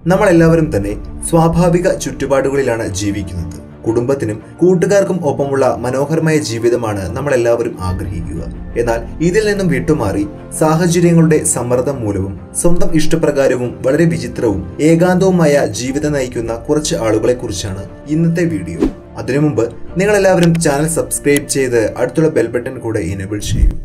നമ്മളെല്ലാവരും തന്നെ സ്വാഭാവിക ചുറ്റുപാടുകളിലാണ് ജീവിക്കുന്നത് കുടുംബത്തിനും കൂട്ടുകാർക്കും ഒപ്പമുള്ള മനോഹരമായ ജീവിതമാണ് നമ്മളെല്ലാവരും ആഗ്രഹിക്കുക എന്നാൽ ഇതിൽ നിന്നും വിട്ടുമാറി സാഹചര്യങ്ങളുടെ സമ്മർദ്ദം മൂലവും സ്വന്തം ഇഷ്ടപ്രകാരവും വളരെ വിചിത്രവും ഏകാന്തവുമായ ജീവിതം നയിക്കുന്ന കുറച്ച് ആളുകളെ കുറിച്ചാണ് ഇന്നത്തെ വീഡിയോ അതിനു മുമ്പ് നിങ്ങളെല്ലാവരും ചാനൽ സബ്സ്ക്രൈബ് ചെയ്ത് അടുത്തുള്ള ബെൽ ബട്ടൺ കൂടെ ഇനേബിൾ ചെയ്യൂ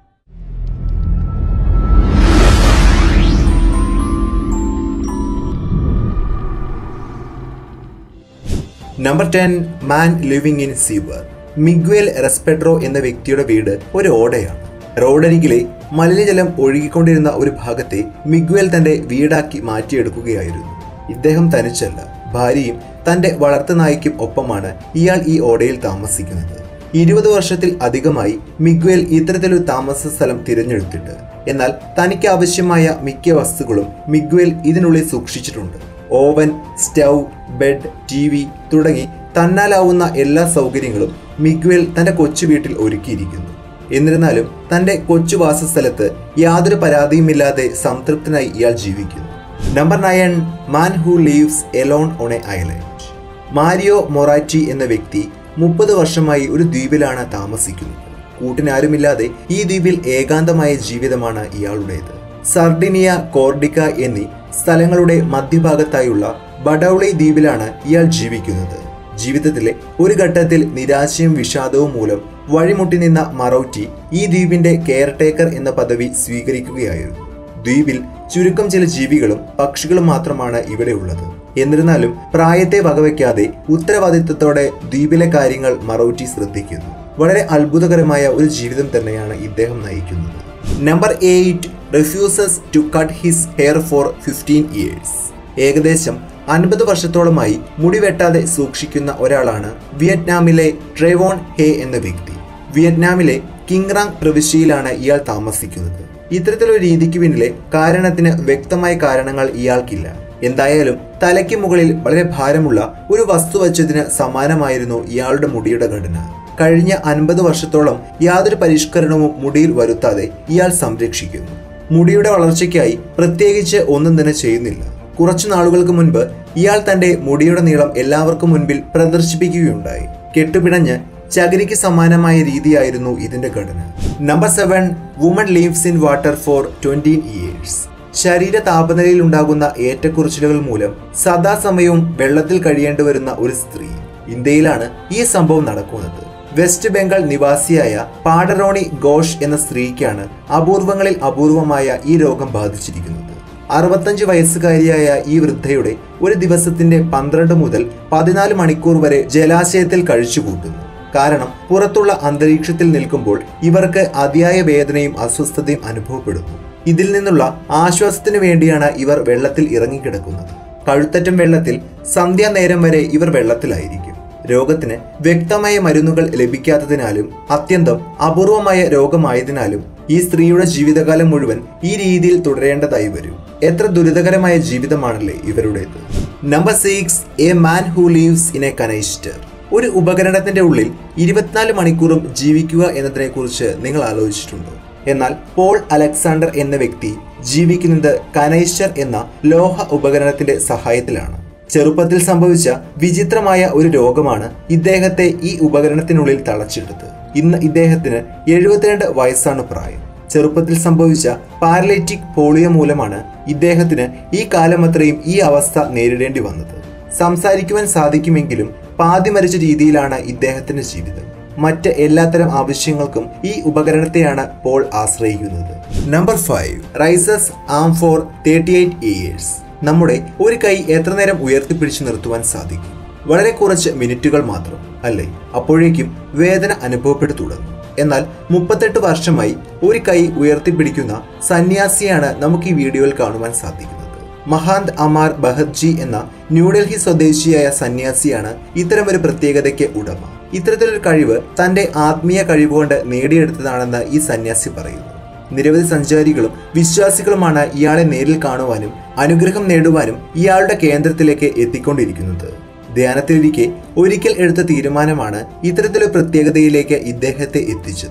number ten man living in sewer Miguel Restrepo എന്ന വ്യക്തിയുടെ വീട് ഒരു ഓടയാണ് റോഡരികിലെ മലിനജലം ഒഴുകിക്കൊണ്ടിരുന്ന ഒരു ഭാഗത്തെ മിഗ്വേൽ തന്റെ വീടാക്കി മാറ്റിയെടുക്കുകയായിരുന്നു ഇദ്ദേഹം തനിച്ചല്ല ഭാര്യയും തന്റെ വളർത്തുനായ്ക്കും ഒപ്പമാണ് ഇയാൾ ഈ ഓടയിൽ താമസിക്കുന്നത് ഇരുപത് വർഷത്തിൽ അധികമായി മിഗ്വേൽ ഇത്തരത്തിലൊരു താമസ സ്ഥലം തിരഞ്ഞെടുത്തിട്ട് എന്നാൽ തനിക്ക് ആവശ്യമായ മിക്ക വസ്തുക്കളും മിഗ്വേൽ ഇതിനുള്ളിൽ സൂക്ഷിച്ചിട്ടുണ്ട് oven stove bed T V തുടങ്ങി തന്നാലാവുന്ന എല്ലാ സൗകര്യങ്ങളും മിഗ്വേൽ തന്റെ കൊച്ചു വീട്ടിൽ ഒരുക്കിയിരിക്കുന്നു എന്നിരുന്നാലും തന്റെ കൊച്ചു വാസസ്ഥലത്ത് യാതൊരു പരാതിയുമില്ലാതെ സംതൃപ്തനായി ഇയാൾ ജീവിക്കുന്നു number nine man who lives alone on a island Mario Moratti എന്ന വ്യക്തി മുപ്പത് വർഷമായി ഒരു ദ്വീപിലാണ് താമസിക്കുന്നത് കൂട്ടിനാരുമില്ലാതെ ഈ ദ്വീപിൽ ഏകാന്തമായ ജീവിതമാണ് ഇയാളുടേത് സർഡിനിയ കോർഡിക്ക എന്നീ സ്ഥലങ്ങളുടെ മധ്യഭാഗത്തായുള്ള ബഡൌളി ദ്വീപിലാണ് ഇയാൾ ജീവിക്കുന്നത് ജീവിതത്തിലെ ഒരു ഘട്ടത്തിൽ നിരാശയും വിഷാദവും മൂലം വഴിമുട്ടി നിന്ന മറൌറ്റി ഈ ദ്വീപിന്റെ കെയർടേക്കർ എന്ന പദവി സ്വീകരിക്കുകയായിരുന്നു ദ്വീപിൽ ചുരുക്കം ചില ജീവികളും പക്ഷികളും മാത്രമാണ് ഇവിടെ ഉള്ളത് എന്നിരുന്നാലും പ്രായത്തെ വകവയ്ക്കാതെ ഉത്തരവാദിത്വത്തോടെ ദ്വീപിലെ കാര്യങ്ങൾ മറൌറ്റി ശ്രദ്ധിക്കുന്നു വളരെ അത്ഭുതകരമായ ഒരു ജീവിതം തന്നെയാണ് ഇദ്ദേഹം നയിക്കുന്നത് number eight refuses to cut his hair for fifteen years ഏകദേശം അൻപത് വർഷത്തോളമായി മുടി വെട്ടാതെ സൂക്ഷിക്കുന്ന ഒരാളാണ് വിയറ്റ്നാമിലെ ട്രെവോൺ ഹേ എന്ന വ്യക്തി വിയറ്റ്നാമിലെ കിങ്റാങ് പ്രവിശ്യയിലാണ് ഇയാൾ താമസിക്കുന്നത് ഇത്തരത്തിലൊരു രീതിക്ക് പിന്നിലെ കാരണത്തിന് വ്യക്തമായ കാരണങ്ങൾ ഇയാൾക്കില്ല എന്തായാലും തലയ്ക്ക് മുകളിൽ വളരെ ഭാരമുള്ള ഒരു വസ്തു വച്ചതിന് സമാനമായിരുന്നു ഇയാളുടെ മുടിയുടെ ഘടന കഴിഞ്ഞ അൻപത് വർഷത്തോളം യാതൊരു പരിഷ്കരണവും മുടിയിൽ വരുത്താതെ ഇയാൾ സംരക്ഷിക്കുന്നു മുടിയുടെ വളർച്ചയ്ക്കായി പ്രത്യേകിച്ച് ഒന്നും തന്നെ ചെയ്യുന്നില്ല കുറച്ചു നാളുകൾക്ക് മുൻപ് ഇയാൾ തന്റെ മുടിയുടെ നീളം എല്ലാവർക്കും മുൻപിൽ പ്രദർശിപ്പിക്കുകയുണ്ടായി കെട്ടുപിണഞ്ഞ് ചകിരിക്ക് സമാനമായ രീതിയായിരുന്നു ഇതിന്റെ ഘടന number seven woman lives in water for twenty years ശരീര താപനിലയിൽ ഉണ്ടാകുന്ന ഏറ്റക്കുറച്ചിലുകൾ മൂലം സദാസമയവും വെള്ളത്തിൽ കഴിയേണ്ടി വരുന്ന ഒരു സ്ത്രീ ഇന്ത്യയിലാണ് ഈ സംഭവം നടക്കുന്നത് വെസ്റ്റ് ബംഗാൾ നിവാസിയായ പാഡറോണി ഘോഷ് എന്ന സ്ത്രീക്കാണ് അപൂർവങ്ങളിൽ അപൂർവമായ ഈ രോഗം ബാധിച്ചിരിക്കുന്നത് അറുപത്തഞ്ച് വയസ്സുകാരിയായ ഈ വൃദ്ധയുടെ ഒരു ദിവസത്തിന്റെ പന്ത്രണ്ട് മുതൽ പതിനാല് മണിക്കൂർ വരെ ജലാശയത്തിൽ കഴിച്ചുകൂട്ടുന്നു കാരണം പുറത്തുള്ള അന്തരീക്ഷത്തിൽ നിൽക്കുമ്പോൾ ഇവർക്ക് അതിയായ വേദനയും അസ്വസ്ഥതയും അനുഭവപ്പെടുന്നു ഇതിൽ നിന്നുള്ള ആശ്വാസത്തിനു വേണ്ടിയാണ് ഇവർ വെള്ളത്തിൽ ഇറങ്ങിക്കിടക്കുന്നത് കഴുത്തറ്റം വെള്ളത്തിൽ സന്ധ്യാനേരം വരെ ഇവർ വെള്ളത്തിലായിരിക്കും രോഗത്തിന് വ്യക്തമായ മരുന്നുകൾ ലഭിക്കാത്തതിനാലും അത്യന്തം അപൂർവമായ രോഗമായതിനാലും ഈ സ്ത്രീയുടെ ജീവിതകാലം മുഴുവൻ ഈ രീതിയിൽ തുടരേണ്ടതായി വരും എത്ര ദുരിതകരമായ ജീവിതമാണല്ലേ ഇവരുടേത് number six a man who lives in a canister ഒരു ഉപകരണത്തിന്റെ ഉള്ളിൽ ഇരുപത്തിനാല് മണിക്കൂറും ജീവിക്കുക എന്നതിനെക്കുറിച്ച് നിങ്ങൾ ആലോചിച്ചിട്ടുണ്ടോ എന്നാൽ പോൾ അലക്സാണ്ടർ എന്ന വ്യക്തി ജീവിക്കുന്നത് കനൈസ്റ്റർ എന്ന ലോഹ ഉപകരണത്തിന്റെ സഹായത്തിലാണ് ചെറുപ്പത്തിൽ സംഭവിച്ച വിചിത്രമായ ഒരു രോഗമാണ് ഇദ്ദേഹത്തെ ഈ ഉപകരണത്തിനുള്ളിൽ തളച്ചിട്ടത് ഇന്ന് ഇദ്ദേഹത്തിന് എഴുപത്തിരണ്ട് വയസ്സാണ് പ്രായം ചെറുപ്പത്തിൽ സംഭവിച്ച പാരലൈറ്റിക് പോളിയോ മൂലമാണ് ഇദ്ദേഹത്തിന് ഈ കാലമത്രയും ഈ അവസ്ഥ നേരിടേണ്ടി വന്നത് സംസാരിക്കുവാൻ സാധിക്കുമെങ്കിലും പാതി മരിച്ച രീതിയിലാണ് ഇദ്ദേഹത്തിന്റെ ജീവിതം മറ്റ് എല്ലാത്തരം ആവശ്യങ്ങൾക്കും ഈ ഉപകരണത്തെയാണ് പോൾ ആശ്രയിക്കുന്നത് number five raises arm for thirty eight years നമ്മുടെ ഒരു കൈ എത്ര നേരം ഉയർത്തിപ്പിടിച്ചു നിർത്തുവാൻ സാധിക്കും വളരെ കുറച്ച് മിനിറ്റുകൾ മാത്രം അല്ലേ അപ്പോഴേക്കും വേദന അനുഭവപ്പെട്ടു തുടങ്ങും എന്നാൽ മുപ്പത്തെട്ട് വർഷമായി ഒരു കൈ ഉയർത്തിപ്പിടിക്കുന്ന സന്യാസിയാണ് നമുക്ക് ഈ വീഡിയോയിൽ കാണുവാൻ സാധിക്കുന്നത് മഹാന്ത് അമാർ ബഹദ്ജി എന്ന ന്യൂഡൽഹി സ്വദേശിയായ സന്യാസിയാണ് ഇത്തരമൊരു പ്രത്യേകതയ്ക്ക് ഉടമ ഇത്തരത്തിലൊരു കഴിവ് തന്റെ ആത്മീയ കഴിവുകൊണ്ട് നേടിയെടുത്തതാണെന്ന് ഈ സന്യാസി പറയുന്നു നിരവധി സഞ്ചാരികളും വിശ്വാസികളുമാണ് ഇയാളെ നേരിൽ കാണുവാനും അനുഗ്രഹം നേടുവാനും ഇയാളുടെ കേന്ദ്രത്തിലേക്ക് എത്തിക്കൊണ്ടിരിക്കുന്നത് ധ്യാനത്തിലിരിക്കെ ഒരിക്കൽ എടുത്ത തീരുമാനമാണ് ഇത്തരത്തിലൊരു പ്രത്യേകതയിലേക്ക് ഇദ്ദേഹത്തെ എത്തിച്ചത്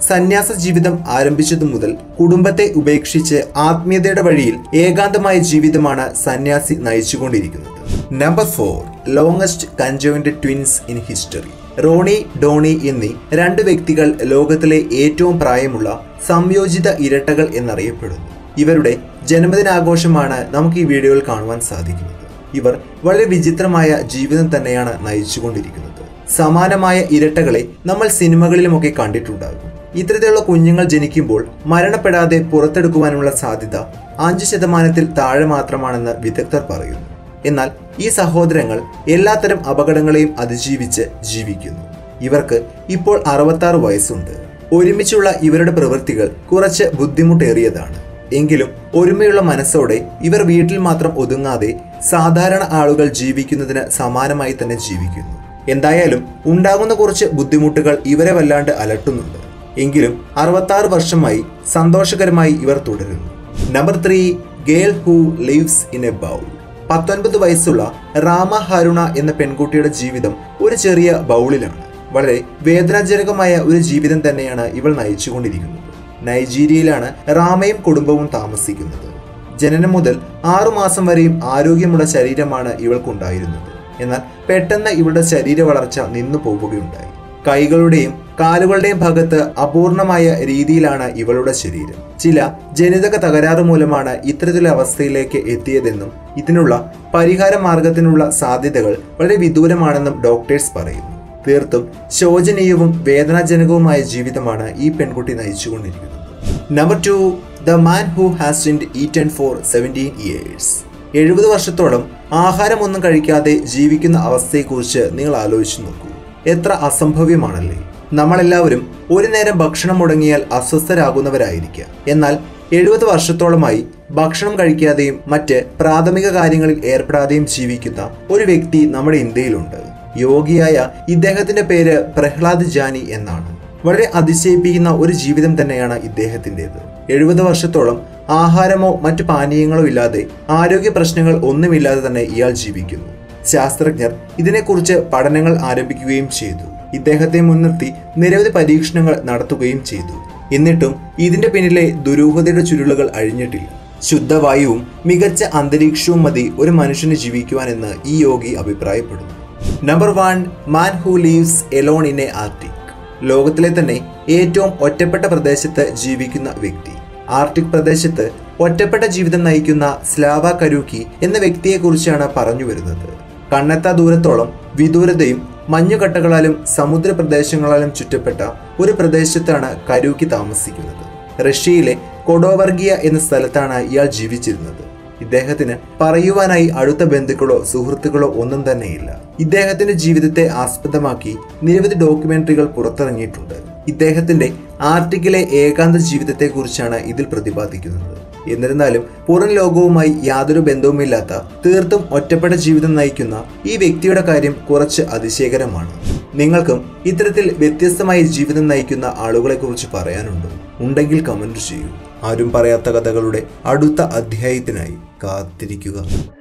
സന്യാസ ജീവിതം ആരംഭിച്ചതു മുതൽ കുടുംബത്തെ ഉപേക്ഷിച്ച് ആത്മീയതയുടെ വഴിയിൽ ഏകാന്തമായ ജീവിതമാണ് സന്യാസി നയിച്ചുകൊണ്ടിരിക്കുന്നത് number four longest conjoined twins in history Ronnie Donnie എന്നീ രണ്ട് വ്യക്തികൾ ലോകത്തിലെ ഏറ്റവും പ്രായമുള്ള സംയോജിത ഇരട്ടകൾ എന്നറിയപ്പെടുന്നു ഇവരുടെ ജന്മദിനാഘോഷമാണ് നമുക്ക് ഈ വീഡിയോയിൽ കാണുവാൻ സാധിക്കുന്നത് ഇവർ വളരെ വിചിത്രമായ ജീവിതം തന്നെയാണ് നയിച്ചുകൊണ്ടിരിക്കുന്നത് സമാനമായ ഇരട്ടകളെ നമ്മൾ സിനിമകളിലുമൊക്കെ കണ്ടിട്ടുണ്ടാകും ഇത്തരത്തിലുള്ള കുഞ്ഞുങ്ങൾ ജനിക്കുമ്പോൾ മരണപ്പെടാതെ പുറത്തെടുക്കുവാനുള്ള സാധ്യത അഞ്ച് ശതമാനത്തിൽ താഴെ മാത്രമാണെന്ന് വിദഗ്ധർ പറയുന്നു എന്നാൽ ഈ സഹോദരങ്ങൾ എല്ലാത്തരം അപകടങ്ങളെയും അതിജീവിച്ച് ജീവിക്കുന്നു ഇവർക്ക് ഇപ്പോൾ അറുപത്താറ് വയസ്സുണ്ട് ഒരുമിച്ചുള്ള ഇവരുടെ പ്രവൃത്തികൾ കുറച്ച് ബുദ്ധിമുട്ടേറിയതാണ് എങ്കിലും ഒരുമയുള്ള മനസ്സോടെ ഇവർ വീട്ടിൽ മാത്രം ഒതുങ്ങാതെ സാധാരണ ആളുകൾ ജീവിക്കുന്നതിന് സമാനമായി തന്നെ ജീവിക്കുന്നു എന്തായാലും ഉണ്ടാകുന്ന കുറച്ച് ബുദ്ധിമുട്ടുകൾ ഇവരെ വല്ലാണ്ട് അലട്ടുന്നുണ്ട് എങ്കിലും അറുപത്താറ് വർഷമായി സന്തോഷകരമായി ഇവർ തുടരുന്നു number three girl who lives in a bowl പത്തൊൻപത് വയസ്സുള്ള റാമ ഹരുണ എന്ന പെൺകുട്ടിയുടെ ജീവിതം ഒരു ചെറിയ ബൗളിലാണ് വളരെ വേദനാജനകമായ ഒരു ജീവിതം തന്നെയാണ് ഇവൾ നയിച്ചുകൊണ്ടിരിക്കുന്നത് നൈജീരിയയിലാണ് റാമയും കുടുംബവും താമസിക്കുന്നത് ജനനം മുതൽ ആറുമാസം വരെയും ആരോഗ്യമുള്ള ശരീരമാണ് ഇവൾക്കുണ്ടായിരുന്നത് എന്നാൽ പെട്ടെന്ന് ഇവളുടെ ശരീര വളർച്ച നിന്നു പോവുകയുണ്ടായി കൈകളുടെയും കാലുകളുടെയും ഭാഗത്ത് അപൂർണമായ രീതിയിലാണ് ഇവളുടെ ശരീരം ചില ജനിതക തകരാറ് മൂലമാണ് ഇത്തരത്തിലുള്ള അവസ്ഥയിലേക്ക് എത്തിയതെന്നും ഇതിനുള്ള പരിഹാര മാർഗത്തിനുള്ള സാധ്യതകൾ വളരെ വിദൂരമാണെന്നും ഡോക്ടേഴ്സ് പറയുന്നു തീർത്തും ശോചനീയവും വേദനാജനകവുമായ ജീവിതമാണ് ഈ പെൺകുട്ടി നയിച്ചുകൊണ്ടിരിക്കുന്നത് number two the man who hasn't eaten for seventeen years എഴുപത് വർഷത്തോളം ആഹാരമൊന്നും കഴിക്കാതെ ജീവിക്കുന്ന അവസ്ഥയെക്കുറിച്ച് നിങ്ങൾ ആലോചിച്ചു നോക്കൂ എത്ര അസംഭവ്യമാണല്ലേ നമ്മളെല്ലാവരും ഒരു നേരം ഭക്ഷണം മുടങ്ങിയാൽ അസ്വസ്ഥരാകുന്നവരായിരിക്കാം എന്നാൽ എഴുപത് വർഷത്തോളമായി ഭക്ഷണം കഴിക്കാതെയും മറ്റ് പ്രാഥമിക കാര്യങ്ങളിൽ ഏർപ്പെടാതെയും ജീവിക്കുന്ന ഒരു വ്യക്തി നമ്മുടെ ഇന്ത്യയിലുണ്ട് യോഗിയായ ഇദ്ദേഹത്തിന്റെ പേര് പ്രഹ്ലാദ് ജാനി എന്നാണ് വളരെ അതിശയിപ്പിക്കുന്ന ഒരു ജീവിതം തന്നെയാണ് ഇദ്ദേഹത്തിൻ്റെത് എഴുപത് വർഷത്തോളം ആഹാരമോ മറ്റു പാനീയങ്ങളോ ഇല്ലാതെ ആരോഗ്യ പ്രശ്നങ്ങൾ ഒന്നുമില്ലാതെ തന്നെ ഇയാൾ ജീവിക്കുന്നു ശാസ്ത്രജ്ഞർ ഇതിനെക്കുറിച്ച് പഠനങ്ങൾ ആരംഭിക്കുകയും ചെയ്തു ഇദ്ദേഹത്തെ മുൻനിർത്തി നിരവധി പരീക്ഷണങ്ങൾ നടത്തുകയും ചെയ്തു എന്നിട്ടും ഇതിന്റെ പിന്നിലെ ദുരൂഹതയുടെ ചുരുളുകൾ അഴിഞ്ഞിട്ടില്ല ശുദ്ധവായുവും മികച്ച അന്തരീക്ഷവും മതി ഒരു മനുഷ്യന് ജീവിക്കുവാനെന്ന് ഈ യോഗി അഭിപ്രായപ്പെടുന്നു number one man who lives alone in a Arctic ലോകത്തിലെ തന്നെ ഏറ്റവും ഒറ്റപ്പെട്ട പ്രദേശത്ത് ജീവിക്കുന്ന വ്യക്തി ആർട്ടിക് പ്രദേശത്ത് ഒറ്റപ്പെട്ട ജീവിതം നയിക്കുന്ന സ്ലാവ കരൂക്കി എന്ന വ്യക്തിയെക്കുറിച്ചാണ് പറഞ്ഞു വരുന്നത് കണ്ണെത്താ ദൂരത്തോളം വിദൂരതയും മഞ്ഞുകട്ടകളാലും സമുദ്ര പ്രദേശങ്ങളാലും ചുറ്റപ്പെട്ട ഒരു പ്രദേശത്താണ് കരൂക്കി താമസിക്കുന്നത് റഷ്യയിലെ കൊഡോവർഗിയ എന്ന സ്ഥലത്താണ് ഇയാൾ ജീവിച്ചിരുന്നത് ഇദ്ദേഹത്തിന് പറയുവാനായി അടുത്ത ബന്ധുക്കളോ സുഹൃത്തുക്കളോ ഒന്നും തന്നെയില്ല ഇദ്ദേഹത്തിന്റെ ജീവിതത്തെ ആസ്പദമാക്കി നിരവധി ഡോക്യുമെന്ററികൾ പുറത്തിറങ്ങിയിട്ടുണ്ട് ഇദ്ദേഹത്തിന്റെ ആർട്ടിക്കിലെ ഏകാന്ത ജീവിതത്തെക്കുറിച്ചാണ് ഇതിൽ പ്രതിപാദിക്കുന്നത് എന്നിരുന്നാലും പുറം ലോകവുമായി യാതൊരു ബന്ധവുമില്ലാത്ത തീർത്തും ഒറ്റപ്പെട്ട ജീവിതം നയിക്കുന്ന ഈ വ്യക്തിയുടെ കാര്യം കുറച്ച് അതിശയകരമാണ് നിങ്ങൾക്കും ഇത്തരത്തിൽ വ്യത്യസ്തമായ ജീവിതം നയിക്കുന്ന ആളുകളെ കുറിച്ച് പറയാനുണ്ടോ ഉണ്ടെങ്കിൽ കമന്റ് ചെയ്യൂ ആരും പറയാത്ത കഥകളുടെ അടുത്ത അധ്യായത്തിനായി കാത്തിരിക്കുക